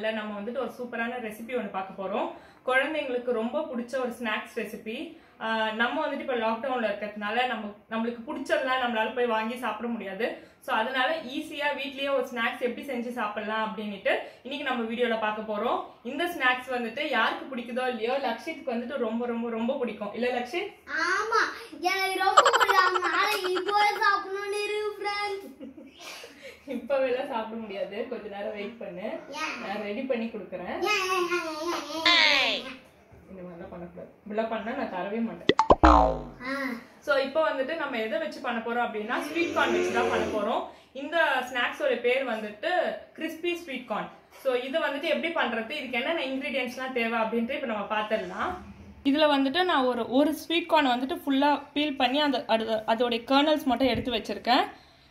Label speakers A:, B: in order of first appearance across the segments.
A: சேனல்ல நம்ம வந்துட்டு ஒரு சூப்பரான ரெசிபி ஒன்று பார்க்க போறோம் குழந்தைங்களுக்கு ரொம்ப பிடிச்ச ஒரு ஸ்நாக்ஸ் ரெசிபி நம்ம வந்துட்டு இப்போ லாக்டவுன்ல இருக்கிறதுனால நம்ம நம்மளுக்கு பிடிச்சதெல்லாம் நம்மளால போய் வாங்கி சாப்பிட முடியாது ஸோ அதனால ஈஸியா வீட்லயே ஒரு ஸ்நாக்ஸ் எப்படி செஞ்சு சாப்பிடலாம் அப்படின்னுட்டு இன்னைக்கு நம்ம வீடியோல பார்க்க போறோம் இந்த ஸ்நாக்ஸ் வந்துட்டு யாருக்கு பிடிக்குதோ இல்லையோ லக்ஷித்துக்கு வந்துட்டு ரொம்ப ரொம்ப ரொம்ப பிடிக்கும் இல்ல லக்ஷித்
B: ஆமா எனக்கு ரொம்ப பிடிக்கும் நாளைக்கு இப்போ சாப்பிடணும்னு இருக்கு ஃப்ரெண்ட்ஸ்
A: இப்பவே எல்லாம் சாப்பிட முடியாது கொஞ்ச நேரம் வெயிட் பண்ணு
B: ஏன்?
A: நான் ரெடி பண்ணி கொடுக்குறேன் இந்த மாதிரிலாம் பண்ணக்கூடாது இப்படிலாம் பண்ணா நான் தரவே மாட்டேன் ஸோ இப்போ வந்துட்டு நம்ம எதை வச்சு பண்ண போறோம் அப்படின்னா ஸ்வீட் கார்ன் வச்சு தான் பண்ண போறோம் இந்த ஸ்நாக்ஸோட பேர் வந்துட்டு கிறிஸ்பி ஸ்வீட் கார்ன் ஸோ இது வந்துட்டு எப்படி பண்றது இதுக்கு என்னென்ன இன்க்ரீடியன்ஸ்லாம் தேவை அப்படின்ட்டு இப்போ நம்ம பார்த்துடலாம் இதில் வந்துட்டு நான் ஒரு ஒரு ஸ்வீட் கார்ன் வந்துட்டு ஃபுல்லாக பீல் பண்ணி அந்த அது அதோடைய கர்னல்ஸ் மட்டும் எடுத்து வச்சிருக்கேன்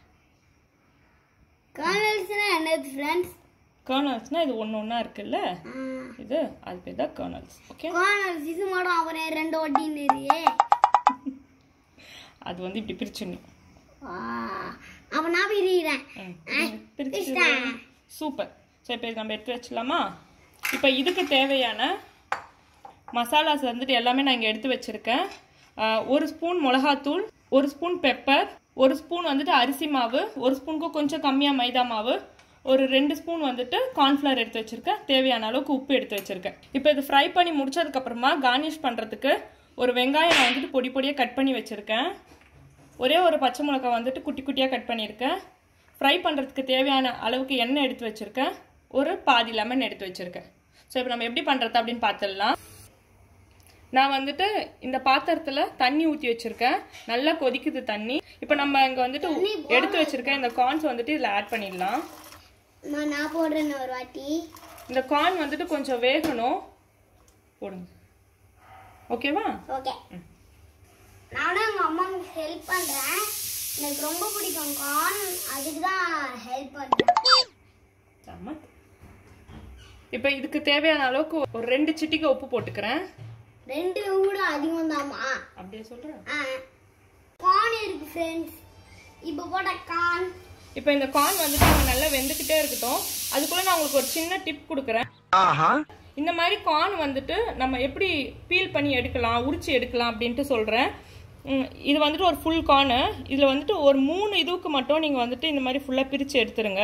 B: கர்னல்ஸ்னா என்னது ஃப்ரெண்ட்ஸ்
A: கர்னல்ஸ்னால் இது ஒன்று ஒன்றா இருக்குல்ல இது அது பேர் தான் கர்னல்ஸ் ஓகே
B: கர்னல்ஸ் இது மட்டும் அப்புறம் ரெண்டு ஒட்டின்னு இருக்கு
A: அது வந்து இப்படி பிரிச்சிடணும்
B: அப்ப நான் பிரிக்கிறேன்
A: பிரிச்சு சூப்பர் சரி இப்போ இது நம்ம எடுத்து வச்சிடலாமா இப்போ இதுக்கு தேவையான மசாலாஸ் வந்துட்டு எல்லாமே நான் இங்கே எடுத்து வச்சுருக்கேன் ஒரு ஸ்பூன் மிளகாத்தூள் ஒரு ஸ்பூன் பெப்பர் ஒரு ஸ்பூன் வந்துட்டு அரிசி மாவு ஒரு ஸ்பூனுக்கு கொஞ்சம் கம்மியாக மைதா மாவு ஒரு ரெண்டு ஸ்பூன் வந்துட்டு கார்ன்ஃப்ளவர் எடுத்து வச்சுருக்கேன் தேவையான அளவுக்கு உப்பு எடுத்து வச்சுருக்கேன் இப்போ இது ஃப்ரை பண்ணி முடிச்சதுக்கப்புறமா கார்னிஷ் பண்ணுறதுக்கு ஒரு வெங்காயம் நான் வந்துட்டு பொடி பொடியாக கட் பண்ணி வச்சுருக்கேன் ஒரே ஒரு பச்சை மிளகாய் வந்துட்டு குட்டி குட்டியாக கட் பண்ணியிருக்கேன் ஃப்ரை பண்ணுறதுக்கு தேவையான அளவுக்கு எண்ணெய் எடுத்து வச்சுருக்கேன் ஒரு பாதி லெமன் எடுத்து வச்சுருக்கேன் ஸோ இப்போ நம்ம எப்படி பண்ணுறது அப்படின்னு பார்த்துடலாம் நான் வந்துட்டு இந்த பாத்திரத்தில் தண்ணி ஊற்றி வச்சுருக்கேன் நல்லா கொதிக்குது தண்ணி இப்போ நம்ம இங்கே வந்துட்டு எடுத்து வச்சுருக்கேன் இந்த கார்ன்ஸ் வந்துட்டு இதில் ஆட் பண்ணிடலாம்
B: நான் நான் போடுறேன் ஒரு வாட்டி
A: இந்த கார்ன் வந்துட்டு கொஞ்சம் வேகணும் போடுங்க ஓகேவா
B: ஓகே நானும் எங்க அம்மாவுக்கு ஹெல்ப் பண்றேன் எனக்கு ரொம்ப பிடிக்கும் கார்ன் அதுக்கு தான் ஹெல்ப் பண்றேன்
A: சம்மத் இப்போ இதுக்கு தேவையான அளவுக்கு ஒரு ரெண்டு சிட்டிக்கு உப்பு போட்டுக்கிறேன்
B: ரெண்டு கூட அதிகம் தாமா
A: அப்படியே சொல்கிறேன்
B: கார்ன் இருக்கு ஃப்ரெண்ட்ஸ் இப்போ போட்ட கார்ன்
A: இப்போ இந்த கார்ன் வந்துட்டு இங்க நல்லா வெந்துக்கிட்டே இருக்கட்டும் அதுக்குள்ள நான் உங்களுக்கு ஒரு சின்ன டிப் கொடுக்குறேன் இந்த மாதிரி கார்ன் வந்துட்டு நம்ம எப்படி பீல் பண்ணி எடுக்கலாம் உரிச்சு எடுக்கலாம் அப்படின்ட்டு சொல்கிறேன் இது வந்துட்டு ஒரு ஃபுல் கார்னு இதில் வந்துட்டு ஒரு மூணு இதுவுக்கு மட்டும் நீங்கள் வந்துட்டு இந்த மாதிரி ஃபுல்லாக பிரித்து எடுத்துருங்க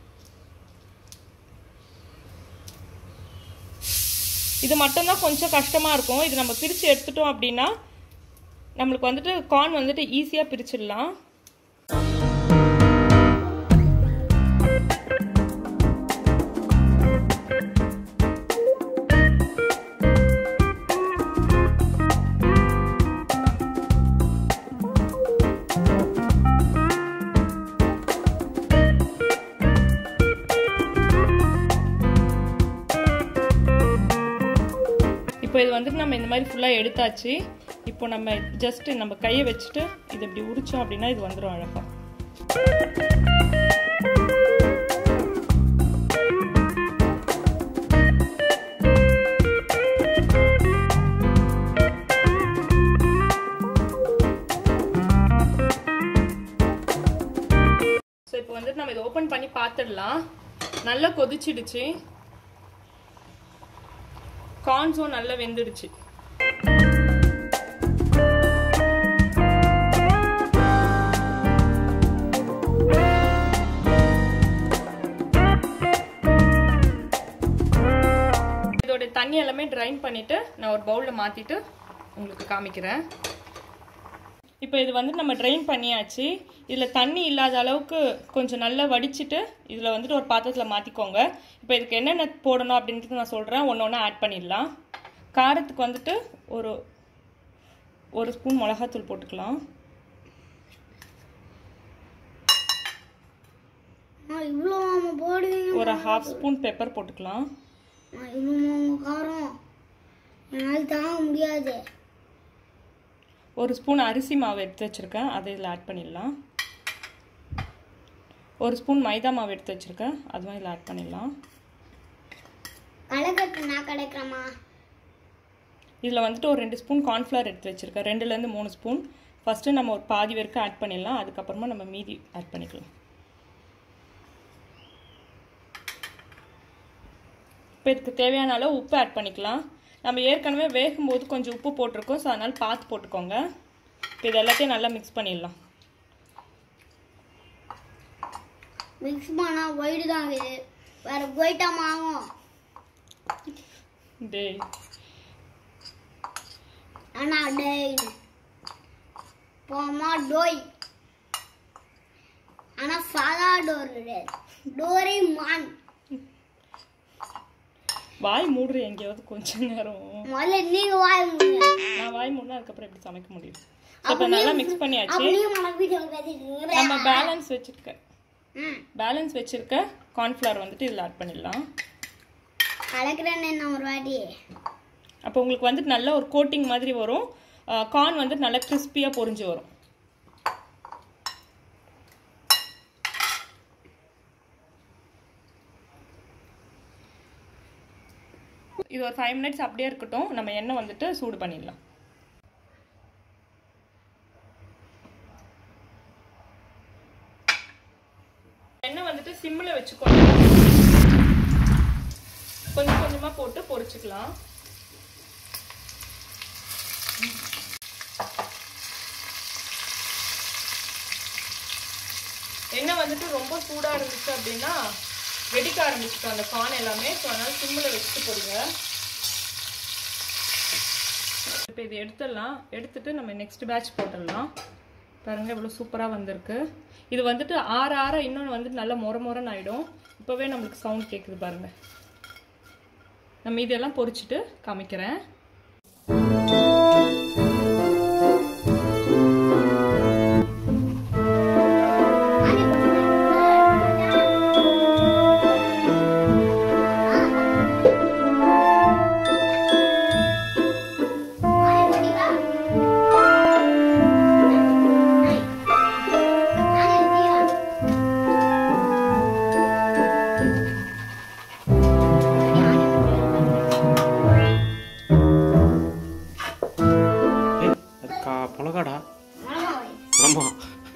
A: இது மட்டும்தான் கொஞ்சம் கஷ்டமாக இருக்கும் இது நம்ம பிரித்து எடுத்துட்டோம் அப்படின்னா நம்மளுக்கு வந்துட்டு கார்ன் வந்துட்டு ஈஸியாக பிரிச்சிடலாம் இப்போ இது வந்துட்டு நம்ம இந்த மாதிரி ஃபுல்லாக எடுத்தாச்சு இப்போ நம்ம ஜஸ்ட் நம்ம கையை வச்சுட்டு இது இப்படி உரிச்சோம் அப்படின்னா இது வந்துடும் அழகா ஸோ இப்போ வந்துட்டு நம்ம இதை ஓப்பன் பண்ணி பார்த்துடலாம் நல்லா கொதிச்சிடுச்சு கார்ன்ஸும் நல்லா வெந்துடுச்சு இதோட தண்ணி எல்லாமே ட்ரைன் பண்ணிட்டு நான் ஒரு பவுலில் மாற்றிட்டு உங்களுக்கு காமிக்கிறேன் இப்போ இது வந்து நம்ம ட்ரைன் பண்ணியாச்சு இதில் தண்ணி இல்லாத அளவுக்கு கொஞ்சம் நல்லா வடிச்சிட்டு இதில் வந்துட்டு ஒரு பாத்திரத்தில் மாற்றிக்கோங்க இப்போ இதுக்கு என்னென்ன போடணும் அப்படின்றது நான் சொல்கிறேன் ஒன்று ஒன்று ஆட் பண்ணிடலாம் காரத்துக்கு வந்துட்டு ஒரு ஒரு ஸ்பூன் மிளகாத்தூள் போட்டுக்கலாம்
B: இவ்வளோ மாமா போடுவீங்க
A: ஒரு ஹாஃப் ஸ்பூன் பெப்பர் போட்டுக்கலாம்
B: இவ்வளோ மாமா காரம் என்னால் தாங்க முடியாது
A: ஒரு ஸ்பூன் அரிசி மாவு எடுத்து வச்சுருக்கேன் அதை இதில் ஆட் பண்ணிடலாம் ஒரு ஸ்பூன் மைதா மாவு எடுத்து வச்சுருக்கேன் அதுவும் இதில் ஆட் பண்ணிடலாம்
B: களைக்கட்டு நான் கிடைக்கிறேம்மா
A: இதில் வந்துட்டு ஒரு ரெண்டு ஸ்பூன் கார்ன்ஃப்ளவர் எடுத்து வச்சுருக்கேன் ரெண்டுலேருந்து மூணு ஸ்பூன் ஃபஸ்ட்டு நம்ம ஒரு பாதி வரைக்கும் ஆட் பண்ணிடலாம் அதுக்கப்புறமா நம்ம மீதி ஆட் பண்ணிக்கலாம் இப்போ இதுக்கு தேவையான அளவு உப்பு ஆட் பண்ணிக்கலாம் நம்ம ஏற்கனவே வேகும்போது கொஞ்சம் உப்பு போட்டிருக்கோம் ஸோ அதனால் பார்த்து போட்டுக்கோங்க இப்போ இது எல்லாத்தையும் நல்லா மிக்ஸ் பண்ணிடலாம்
B: மிக்ஸ் பண்ணா ஒயிட் தான் இது வேற ஒயிட்டா மாவும்
A: டேய்
B: ஆனா டேய் போமா டோய் ஆனா சாதா டோர் கிடையாது டோரே மான்
A: வாய் மூடுற எங்கேயாவது கொஞ்ச நேரம்
B: முதல்ல நீங்க வாய முடியுங்க
A: நான் வாய் மூடினா அதுக்கப்புறம் எப்படி சமைக்க முடியும் இப்போ நல்லா மிக்ஸ் பண்ணியாச்சு
B: அப்ப நீங்க மனக்கு வீடியோ பேசிட்டு
A: நம்ம பேலன்ஸ் வச்சிருக்க
B: ம்
A: பேலன்ஸ் வச்சிருக்க கார்ன்ஃப்ளவர் வந்துட்டு இதில் ஆட் பண்ணிடலாம்
B: கலக்குறேன்னு என்ன ஒரு வாட்டி
A: அப்போ உங்களுக்கு வந்துட்டு நல்ல ஒரு கோட்டிங் மாதிரி வரும் கார்ன் வந்துட்டு நல்லா கிறிஸ்பியாக பொரிஞ்சு வரும் இது ஒரு ஃபைவ் மினிட்ஸ் அப்படியே இருக்கட்டும் நம்ம எண்ணெய் வந்துட்டு சூடு பண்ணிடலாம் எண்ணெய் வந்துட்டு சிம்மில் வச்சுக்கோங்க கொஞ்சம் கொஞ்சமாக போட்டு பொரிச்சுக்கலாம் எண்ணெய் வந்துட்டு ரொம்ப சூடாக இருந்துச்சு அப்படின்னா வெடிக்க ஆரம்பிச்சிட்டோம் அந்த கான் எல்லாமே ஸோ அதனால சிம்மில் வச்சுட்டு போடுங்க இப்போ இது எடுத்துடலாம் எடுத்துட்டு நம்ம நெக்ஸ்ட் பேட்ச் போட்டுடலாம் பாருங்க இவ்வளோ சூப்பராக வந்திருக்கு இது வந்துட்டு ஆற ஆற இன்னொன்று வந்துட்டு நல்லா மொர மொரன்னு ஆகிடும் இப்போவே நம்மளுக்கு சவுண்ட் கேட்குது பாருங்க நம்ம இதெல்லாம் பொரிச்சிட்டு காமிக்கிறேன்
C: ஏய் அது கா மிளகாடா ஆமாம்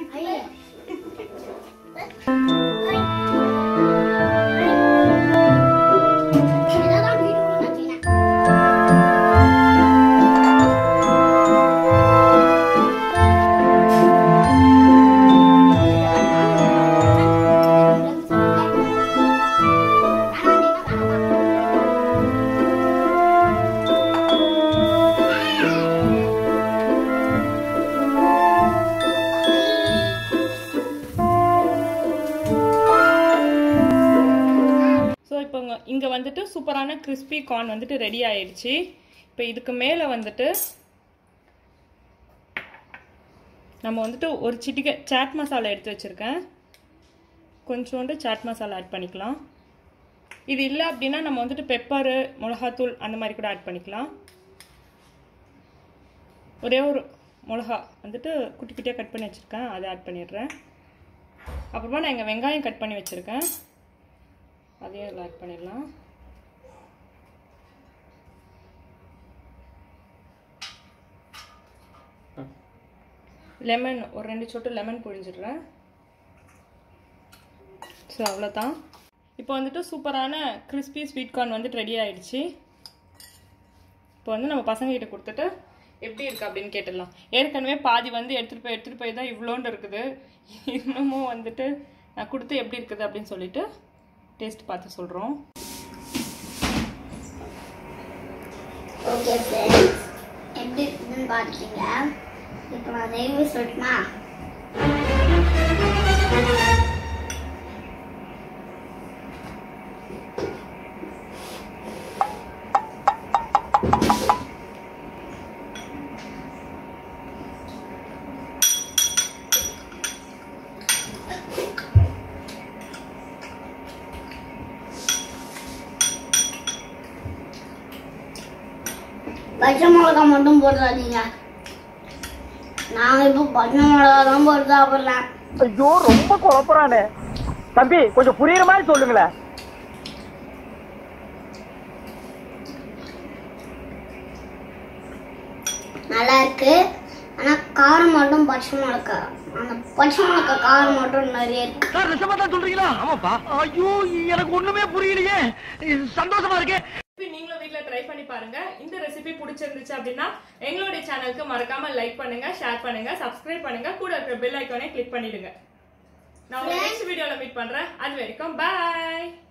A: ஸோ இப்போ இங்கே வந்துட்டு சூப்பரான கிறிஸ்பி கார்ன் வந்துட்டு ரெடி ஆயிடுச்சு இப்போ இதுக்கு மேலே வந்துட்டு நம்ம வந்துட்டு ஒரு சிட்டிகை சாட் மசாலா எடுத்து வச்சுருக்கேன் கொஞ்சோண்டு சாட் மசாலா ஆட் பண்ணிக்கலாம் இது இல்லை அப்படின்னா நம்ம வந்துட்டு பெப்பரு மிளகாத்தூள் அந்த மாதிரி கூட ஆட் பண்ணிக்கலாம் ஒரே ஒரு மிளகா வந்துட்டு குட்டி குட்டியாக கட் பண்ணி வச்சுருக்கேன் அதை ஆட் பண்ணிடுறேன் அப்புறமா நான் இங்கே வெங்காயம் கட் பண்ணி வச்சுருக்கேன் அதையும் இதில் ஆட் பண்ணிடலாம் லெமன் ஒரு ரெண்டு சொட்டு லெமன் புழிஞ்சிடுறேன் ஸோ அவ்வளோதான் இப்போ வந்துட்டு சூப்பரான கிறிஸ்பி ஸ்வீட் கார்ன் வந்துட்டு ரெடி ஆயிடுச்சு இப்போ வந்து நம்ம பசங்ககிட்ட கொடுத்துட்டு எப்படி இருக்கு அப்படின்னு கேட்டுடலாம் ஏற்கனவே பாதி வந்து எடுத்துகிட்டு போய் எடுத்துகிட்டு போய் தான் இவ்வளோண்டு இருக்குது இன்னமும் வந்துட்டு நான் கொடுத்து எப்படி இருக்குது அப்படின்னு சொல்லிட்டு டேஸ்ட் பார்த்து சொல்கிறோம்
B: ஓகே ஃப்ரெண்ட்ஸ் எப்படி இருக்குதுன்னு பார்த்துட்டீங்க இப்போ நான் நெய்வு சொல்லட்டுமா பச்சை மிளகா மட்டும் போடுறாதீங்க நாங்கள் இப்போ பச்சை மிளகா தான் போட்டு சாப்பிட்றேன்
D: ஐயோ ரொம்ப குழப்பறானே தம்பி கொஞ்சம் புரியுற மாதிரி சொல்லுங்களேன்
B: நல்லா இருக்கு ஆனால் காரம் மட்டும் பச்சை மிளகா அந்த பச்சை மிளகாய் காரம் மட்டும் நிறைய இருக்கு
D: சார் நிஜமா தான் சொல்றீங்களா ஆமாப்பா ஐயோ எனக்கு ஒண்ணுமே புரியலையே சந்தோஷமா இருக்கேன்
A: ரெசிபி நீங்களும் வீட்ல ட்ரை பண்ணி பாருங்க இந்த ரெசிபி பிடிச்சிருந்துச்சு அப்படின்னா எங்களுடைய சேனலுக்கு மறக்காம லைக் பண்ணுங்க ஷேர் பண்ணுங்க சப்ஸ்கிரைப் பண்ணுங்க கூட இருக்கிற பெல் ஐக்கானே கிளிக் பண்ணிடுங்க நான் உங்களை நெக்ஸ்ட் வீடியோல மீட் பண்றேன் அது வரைக்கும் பாய்